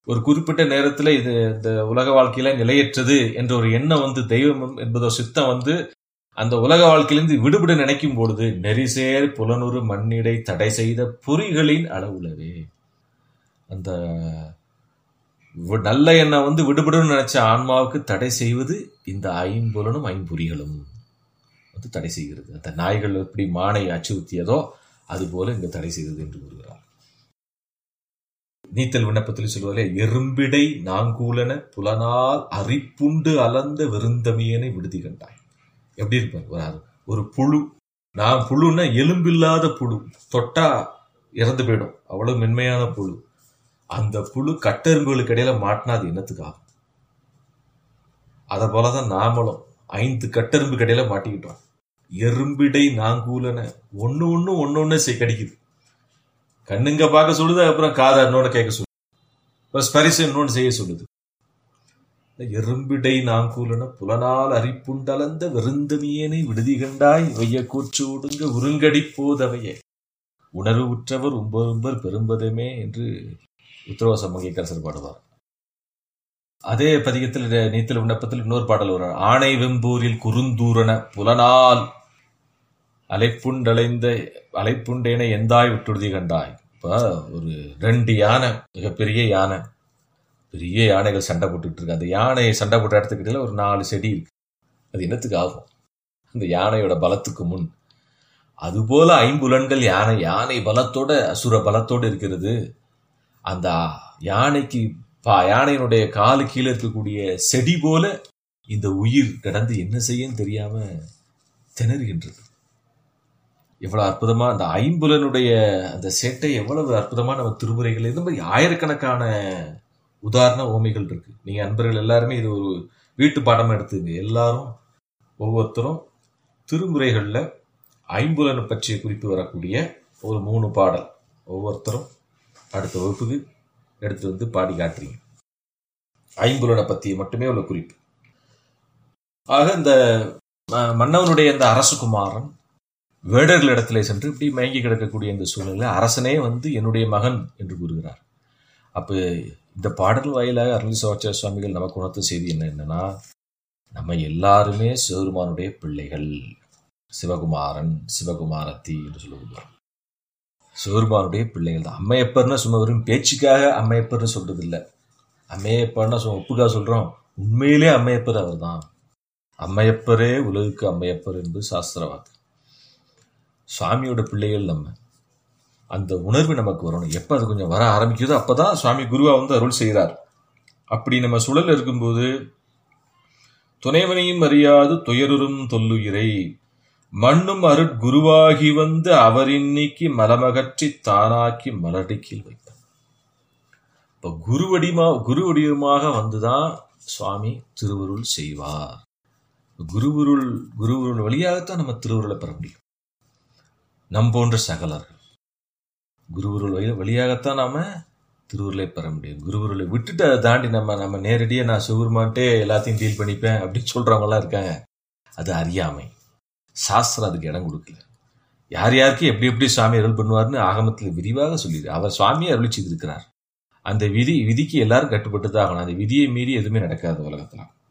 ஒரு குறிப்பிட்ட நேரத்துல இது இந்த உலக வாழ்க்கையில நிலையற்றது என்ற ஒரு எண்ணம் வந்து தெய்வம் என்பதோ சித்தம் வந்து அந்த உலக வாழ்க்கையிலிருந்து விடுபட நினைக்கும் பொழுது நெரிசேர் புலனுறு மண்ணிடை தடை செய்த பொறிகளின் அளவுலவே அந்த வி- நல்ல எண்ணம் வந்து விடுபடணும்னு நினைச்ச ஆன்மாவுக்கு தடை செய்வது இந்த ஐம்புலனும் ஐம்பொறிகளும் வந்து தடை செய்கிறது அந்த நாய்கள் எப்படி மானை அச்சுறுத்தியதோ அதுபோல இங்கு தடை செய்கிறது என்று கூறுகிறார் நீத்தல் விண்ணப்பத்தில் சொல்வதிலே எறும்பிடை நாங்கூலன புலனால் அரிப்புண்டு அலந்த விருந்தமியனை விடுதி கண்டாய் எப்படி இருப்பார் ஒரு ஆள். ஒரு புழு நான் புழுன்னா எலும்பில்லாத புழு தொட்டா இறந்து போயிடும் அவ்வளவு மென்மையான புழு அந்த புழு கட்டெரும்புகளுக்கு இடையில மாட்டினா அது என்னத்துக்கு ஆகும் அதை போலதான் நாமளும் ஐந்து கட்டெரும்புக்கு இடையில மாட்டிக்கிட்டோம் எறும்பிடை நாங்கூலன ஒண்ணு ஒண்ணு ஒண்ணு ஒண்ணு செய் கடிக்குது கண்ணுங்க பார்க்க சொல்லுது அப்புறம் காதை இன்னொன்னு கேட்க சொல்லுது அப்புறம் ஸ்பரிசம் இன்னொன்னு செய்ய சொல்லுது எறும்பிடை நாங்கூலன புலனால் அரிப்புண்டலந்த விருந்தமியனை விடுதி கண்டாய் வைய கூற்று ஒடுங்க உருங்கடி போதவையே உணர்வு உற்றவர் உம்பர் உம்பர் பெரும்பதுமே என்று உத்தரவாச மங்கைக்கரசர் பாடுவார் அதே பதிகத்தில் இத- நீத்தல் விண்ணப்பத்தில் இன்னொரு பாடல் வரும் ஆணை வெம்பூரில் குறுந்தூரன புலனால் அலைப்புண்டலைந்த அலைப்புண்டேனை எந்தாய் விட்டுடுதி கண்டாய் இப்ப ஒரு ரெண்டு யானை மிகப்பெரிய யானை பெரிய யானைகள் சண்டை போட்டுட்டு இருக்கு அந்த யானையை சண்டை போட்ட இடத்துக்கிட்ட ஒரு நாலு செடி இருக்கு அது என்னத்துக்கு ஆகும் அந்த யானையோட பலத்துக்கு முன் அதுபோல ஐம்புலன்கள் யானை யானை பலத்தோட அசுர பலத்தோட இருக்கிறது அந்த யானைக்கு பா யானையினுடைய காலு கீழே இருக்கக்கூடிய செடி போல இந்த உயிர் கடந்து என்ன செய்யன்னு தெரியாம திணறுகின்றது எவ்வளவு அற்புதமா அந்த ஐம்புலனுடைய அந்த சேட்டை எவ்வளவு அற்புதமா நம்ம திருமுறைகள் இந்த மாதிரி ஆயிரக்கணக்கான உதாரண ஓமைகள் இருக்கு நீங்க அன்பர்கள் எல்லாருமே இது ஒரு வீட்டு பாடமா எடுத்துங்க எல்லாரும் ஒவ்வொருத்தரும் திருமுறைகள்ல ஐம்புலனை பற்றிய குறிப்பு வரக்கூடிய ஒரு மூணு பாடல் ஒவ்வொருத்தரும் அடுத்த வகுப்புக்கு எடுத்து வந்து பாடி காட்டுறீங்க ஐம்புலனை பத்தி மட்டுமே உள்ள குறிப்பு ஆக இந்த அஹ், மன்னவனுடைய இந்த அரசகுமாரன் வேடர்கள் இடத்துல சென்று இப்படி மயங்கி கிடக்கக்கூடிய இந்த சூழ்நிலை அரசனே வந்து என்னுடைய மகன் என்று கூறுகிறார் அப்ப இந்த பாடல் வாயிலாக அருள் சிவாச்சாரிய சுவாமிகள் நமக்கு உணர்த்த செய்தி என்ன என்னன்னா நம்ம எல்லாருமே சிவபெருமானுடைய பிள்ளைகள் சிவகுமாரன் சிவகுமாரத்தி என்று சொல்லுவோம் சிவபெருமானுடைய பிள்ளைகள் தான் அம்மையப்பர்னா சும்மா வெறும் பேச்சுக்காக அம்மையப்பர்னு சொல்றது இல்ல அம்மையப்பர்னா சும்மா ஒப்புக்காக சொல்றோம் உண்மையிலே அம்மையப்பர் அவர்தான் அம்மையப்பரே உலகுக்கு அம்மையப்பர் என்பது சாஸ்திர வாக்கு சுவாமியோட பிள்ளைகள் நம்ம அந்த உணர்வு நமக்கு வரணும் எப்ப அது கொஞ்சம் வர ஆரம்பிக்குதோ அப்பதான் சுவாமி குருவா வந்து அருள் செய்கிறார் அப்படி நம்ம சுழல் இருக்கும்போது துணைவனையும் அறியாது துயருறும் தொல்லுயிரை மண்ணும் அருட்குருவாகி வந்து அவரின்னிக்கு மலமகற்றி தானாக்கி மலடிக்கில் வைத்தார் இப்ப குருவடிமா குருவடிவமாக வந்துதான் சுவாமி திருவருள் செய்வார் குருவருள் குருவருள் வழியாகத்தான் நம்ம திருவருளை பெற முடியும் நம் போன்ற சகலர்கள் குருவருள் வழி வழியாகத்தான் நாம திருவுருளை பெற முடியும் குருவருளை விட்டுட்டு அதை தாண்டி நம்ம நம்ம நேரடியாக நான் சிவருமான்ட்டே எல்லாத்தையும் டீல் பண்ணிப்பேன் அப்படின்னு சொல்றவங்கலாம் இருக்காங்க அது அறியாமை சாஸ்திரம் அதுக்கு இடம் கொடுக்கல யார் யாருக்கு எப்படி எப்படி சுவாமி அருள் பண்ணுவார்னு ஆகமத்தில் விரிவாக சொல்லிடு அவர் சுவாமியை அருள் செய்திருக்கிறார் அந்த விதி விதிக்கு எல்லாரும் கட்டுப்பட்டு தான் ஆகணும் அந்த விதியை மீறி எதுவுமே நடக்காது உலகத்துல